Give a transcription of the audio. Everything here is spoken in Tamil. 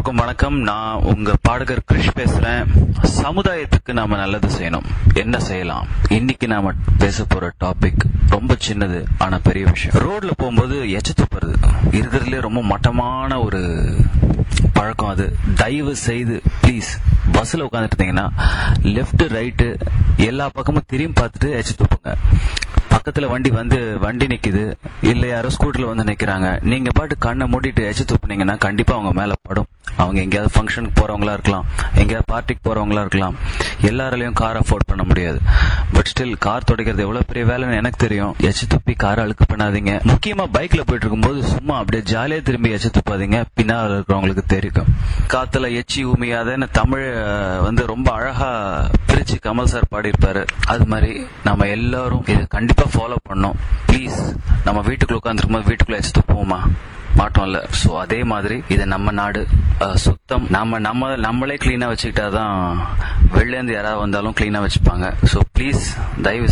எல்லோருக்கும் வணக்கம் நான் உங்க பாடகர் கிருஷ் பேசுறேன் சமுதாயத்துக்கு நாம நல்லது செய்யணும் என்ன செய்யலாம் இன்னைக்கு நாம பேச போற டாபிக் ரொம்ப சின்னது ஆனா பெரிய விஷயம் ரோட்ல போகும்போது எச்ச துப்புறது இருக்கிறதுலே ரொம்ப மட்டமான ஒரு பழக்கம் அது தயவு செய்து ப்ளீஸ் பஸ்ல உட்காந்துட்டு இருந்தீங்கன்னா லெஃப்ட் ரைட்டு எல்லா பக்கமும் திரும்பி பார்த்துட்டு எச்ச துப்புங்க பக்கத்துல வண்டி வந்து வண்டி நிக்குது இல்ல யாரோ ஸ்கூட்டர்ல வந்து நிக்கிறாங்க நீங்க பாட்டு கண்ணை மூடிட்டு எச்சு துப்புனீங்கன்னா கண்டிப்பா அவங்க மேல படும் அவங்க எங்கேயாவது ஃபங்க்ஷனுக்கு போறவங்களா இருக்கலாம் எங்கேயாவது பார்ட்டிக்கு போறவங்களா இருக்கலாம் எல்லாராலையும் கார் அஃபோர்ட் பண்ண முடியாது பட் ஸ்டில் கார் துடைக்கிறது எவ்வளவு பெரிய வேலைன்னு எனக்கு தெரியும் எச்சு துப்பி காரை அழுக்கு பண்ணாதீங்க முக்கியமா பைக்ல போயிட்டு இருக்கும்போது சும்மா அப்படியே ஜாலியா திரும்பி எச்சு துப்பாதீங்க பின்னால் இருக்கிறவங்களுக்கு தெரியும் காத்துல எச்சி உமியாதன்னு தமிழ் அஹ், வந்து ரொம்ப அழகா பிரிச்சு கமல் சார் பாடியிருப்பாரு அது மாதிரி நம்ம எல்லாரும் இதை கண்டிப்பா ஃபாலோ பண்ணோம் ப்ளீஸ் நம்ம வீட்டுக்குள்ள உட்காந்துருக்கும் போது வீட்டுக்குள்ள எச்சு துப்புவோமா மாட்டோம்ல சோ அதே மாதிரி இது நம்ம நாடு அஹ், சுத்தம் நம்ம நம்ம நம்மளே கிளீனா வச்சுக்கிட்டாதான் வெளில இருந்து யாராவது வந்தாலும் கிளீனா வச்சுப்பாங்க சோ ப்ளீஸ் தயவு